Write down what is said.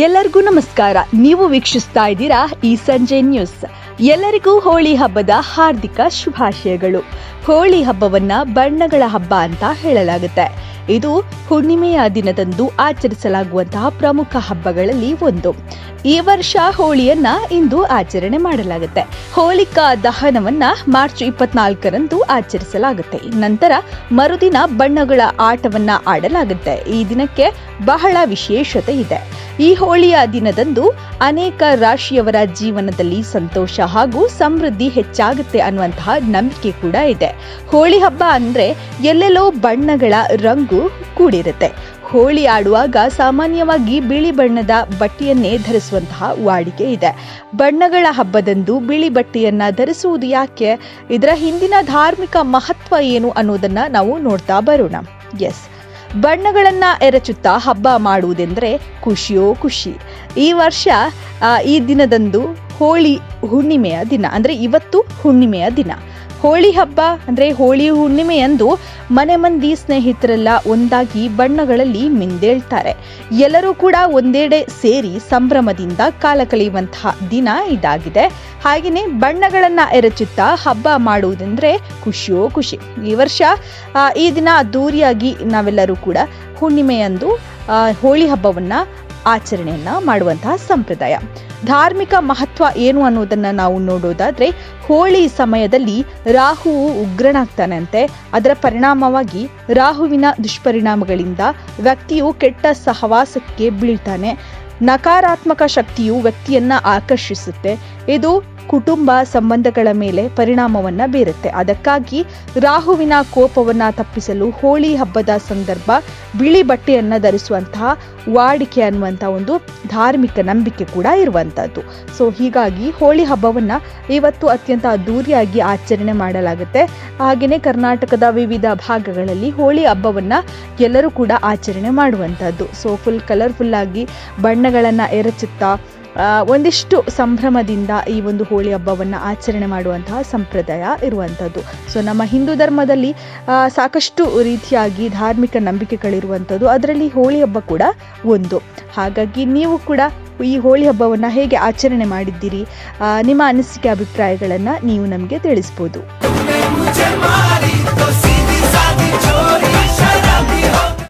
ಎಲ್ಲರಿಗೂ ನಮಸ್ಕಾರ ನೀವು ವೀಕ್ಷಿಸ್ತಾ ಇದ್ದೀರಾ ಈ ಸಂಜೆ ನ್ಯೂಸ್ ಎಲ್ಲರಿಗೂ ಹೋಳಿ ಹಬ್ಬದ ಹಾರ್ದಿಕ ಶುಭಾಶಯಗಳು ಹೋಳಿ ಹಬ್ಬವನ್ನ ಬಣ್ಣಗಳ ಹಬ್ಬ ಅಂತ ಹೇಳಲಾಗುತ್ತೆ ಇದು ಹುಣ್ಣಿಮೆಯ ದಿನದಂದು ಆಚರಿಸಲಾಗುವಂತಹ ಪ್ರಮುಖ ಹಬ್ಬಗಳಲ್ಲಿ ಒಂದು ಈ ವರ್ಷ ಹೋಳಿಯನ್ನ ಇಂದು ಆಚರಣೆ ಮಾಡಲಾಗುತ್ತೆ ಹೋಳಿಕಾ ದಹನವನ್ನ ಮಾರ್ಚ್ ಇಪ್ಪತ್ನಾಲ್ಕರಂದು ಆಚರಿಸಲಾಗುತ್ತೆ ನಂತರ ಮರುದಿನ ಬಣ್ಣಗಳ ಆಟವನ್ನ ಆಡಲಾಗುತ್ತೆ ಈ ದಿನಕ್ಕೆ ಬಹಳ ವಿಶೇಷತೆ ಇದೆ ಈ ಹೋಳಿಯ ದಿನದಂದು ಅನೇಕ ರಾಶಿಯವರ ಜೀವನದಲ್ಲಿ ಸಂತೋಷ ಹಾಗೂ ಸಮೃದ್ಧಿ ಹೆಚ್ಚಾಗುತ್ತೆ ಅನ್ನುವಂತಹ ನಂಬಿಕೆ ಕೂಡ ಇದೆ ಹೋಳಿ ಹಬ್ಬ ಅಂದ್ರೆ ಎಲ್ಲೆಲ್ಲೋ ಬಣ್ಣಗಳ ರಂಗು ಕೂಡಿರುತ್ತೆ ಹೋಳಿ ಆಡುವಾಗ ಸಾಮಾನ್ಯವಾಗಿ ಬಿಳಿ ಬಣ್ಣದ ಬಟ್ಟೆಯನ್ನೇ ಧರಿಸುವಂತಹ ವಾಡಿಕೆ ಇದೆ ಬಣ್ಣಗಳ ಹಬ್ಬದಂದು ಬಿಳಿ ಬಟ್ಟೆಯನ್ನ ಧರಿಸುವುದು ಯಾಕೆ ಇದರ ಹಿಂದಿನ ಧಾರ್ಮಿಕ ಮಹತ್ವ ಏನು ಅನ್ನೋದನ್ನ ನಾವು ನೋಡ್ತಾ ಬರೋಣ ಎಸ್ ಬಣ್ಣಗಳನ್ನ ಎರಚುತ್ತಾ ಹಬ್ಬ ಮಾಡುವುದೆಂದರೆ ಖುಷಿಯೋ ಖುಷಿ ಈ ವರ್ಷ ಆ, ಈ ದಿನದಂದು ಹೋಳಿ ಹುಣ್ಣಿಮೆಯ ದಿನ ಅಂದರೆ ಇವತ್ತು ಹುಣ್ಣಿಮೆಯ ದಿನ ಹೋಳಿ ಹಬ್ಬ ಅಂದರೆ ಹೋಳಿ ಹುಣ್ಣಿಮೆಯಂದು ಮನೆ ಮಂದಿ ಸ್ನೇಹಿತರೆಲ್ಲ ಒಂದಾಗಿ ಬಣ್ಣಗಳಲ್ಲಿ ಮಿಂದೇಳ್ತಾರೆ ಎಲ್ಲರೂ ಕೂಡ ಒಂದೆಡೆ ಸೇರಿ ಸಂಭ್ರಮದಿಂದ ಕಾಲ ಕಳೆಯುವಂತಹ ದಿನ ಇದಾಗಿದೆ ಹಾಗೆಯೇ ಬಣ್ಣಗಳನ್ನು ಎರಚುತ್ತಾ ಹಬ್ಬ ಮಾಡುವುದೆಂದರೆ ಖುಷಿಯೋ ಖುಷಿ ಈ ವರ್ಷ ಆ, ಈ ದಿನ ಅದ್ದೂರಿಯಾಗಿ ನಾವೆಲ್ಲರೂ ಕೂಡ ಹುಣ್ಣಿಮೆಯಂದು ಆ, ಹೋಳಿ ಹಬ್ಬವನ್ನು ಆಚರಣೆಯನ್ನ ಮಾಡುವಂತಹ ಸಂಪ್ರದಾಯ ಧಾರ್ಮಿಕ ಮಹತ್ವ ಏನು ಅನ್ನೋದನ್ನ ನಾವು ನೋಡೋದಾದ್ರೆ ಹೋಳಿ ಸಮಯದಲ್ಲಿ ರಾಹುವು ಉಗ್ರನಾಗ್ತಾನಂತೆ ಅದರ ಪರಿಣಾಮವಾಗಿ ರಾಹುವಿನ ದುಷ್ಪರಿಣಾಮಗಳಿಂದ ವ್ಯಕ್ತಿಯು ಕೆಟ್ಟ ಸಹವಾಸಕ್ಕೆ ಬೀಳ್ತಾನೆ ನಕಾರಾತ್ಮಕ ಶಕ್ತಿಯು ವ್ಯಕ್ತಿಯನ್ನ ಆಕರ್ಷಿಸುತ್ತೆ ಇದು ಕುಟುಂಬ ಸಂಬಂಧಗಳ ಮೇಲೆ ಪರಿಣಾಮವನ್ನ ಬೀರುತ್ತೆ ಅದಕ್ಕಾಗಿ ರಾಹುವಿನ ಕೋಪವನ್ನ ತಪ್ಪಿಸಲು ಹೋಳಿ ಹಬ್ಬದ ಸಂದರ್ಭ ಬಿಳಿ ಬಟ್ಟೆಯನ್ನ ಧರಿಸುವಂತಹ ವಾಡಿಕೆ ಅನ್ನುವಂಥ ಒಂದು ಧಾರ್ಮಿಕ ನಂಬಿಕೆ ಕೂಡ ಇರುವಂತಹದ್ದು ಸೊ ಹೀಗಾಗಿ ಹೋಳಿ ಹಬ್ಬವನ್ನ ಇವತ್ತು ಅತ್ಯಂತ ಅದ್ದೂರಿಯಾಗಿ ಆಚರಣೆ ಮಾಡಲಾಗುತ್ತೆ ಹಾಗೆಯೇ ಕರ್ನಾಟಕದ ವಿವಿಧ ಭಾಗಗಳಲ್ಲಿ ಹೋಳಿ ಹಬ್ಬವನ್ನ ಎಲ್ಲರೂ ಕೂಡ ಆಚರಣೆ ಮಾಡುವಂಥದ್ದು ಸೊ ಫುಲ್ ಕಲರ್ಫುಲ್ ಆಗಿ ಬಣ್ಣಗಳನ್ನು ಎರಚುತ್ತಾ ಆ, ಒಂದಿಷ್ಟು ಸಂಭ್ರಮದಿಂದ ಈ ಒಂದು ಹೋಳಿ ಹಬ್ಬವನ್ನು ಆಚರಣೆ ಮಾಡುವಂತಹ ಸಂಪ್ರದಾಯ ಇರುವಂಥದ್ದು ಸೊ ನಮ್ಮ ಹಿಂದೂ ಧರ್ಮದಲ್ಲಿ ಆ, ಸಾಕಷ್ಟು ರೀತಿಯಾಗಿ ಧಾರ್ಮಿಕ ನಂಬಿಕೆಗಳಿರುವಂಥದ್ದು ಅದರಲ್ಲಿ ಹೋಳಿ ಹಬ್ಬ ಕೂಡ ಒಂದು ಹಾಗಾಗಿ ನೀವು ಕೂಡ ಈ ಹೋಳಿ ಹಬ್ಬವನ್ನು ಹೇಗೆ ಆಚರಣೆ ಮಾಡಿದ್ದೀರಿ ಆ, ನಿಮ್ಮ ಅನಿಸಿಕೆ ಅಭಿಪ್ರಾಯಗಳನ್ನು ನೀವು ನಮಗೆ ತಿಳಿಸ್ಬೋದು मुझे मारी तो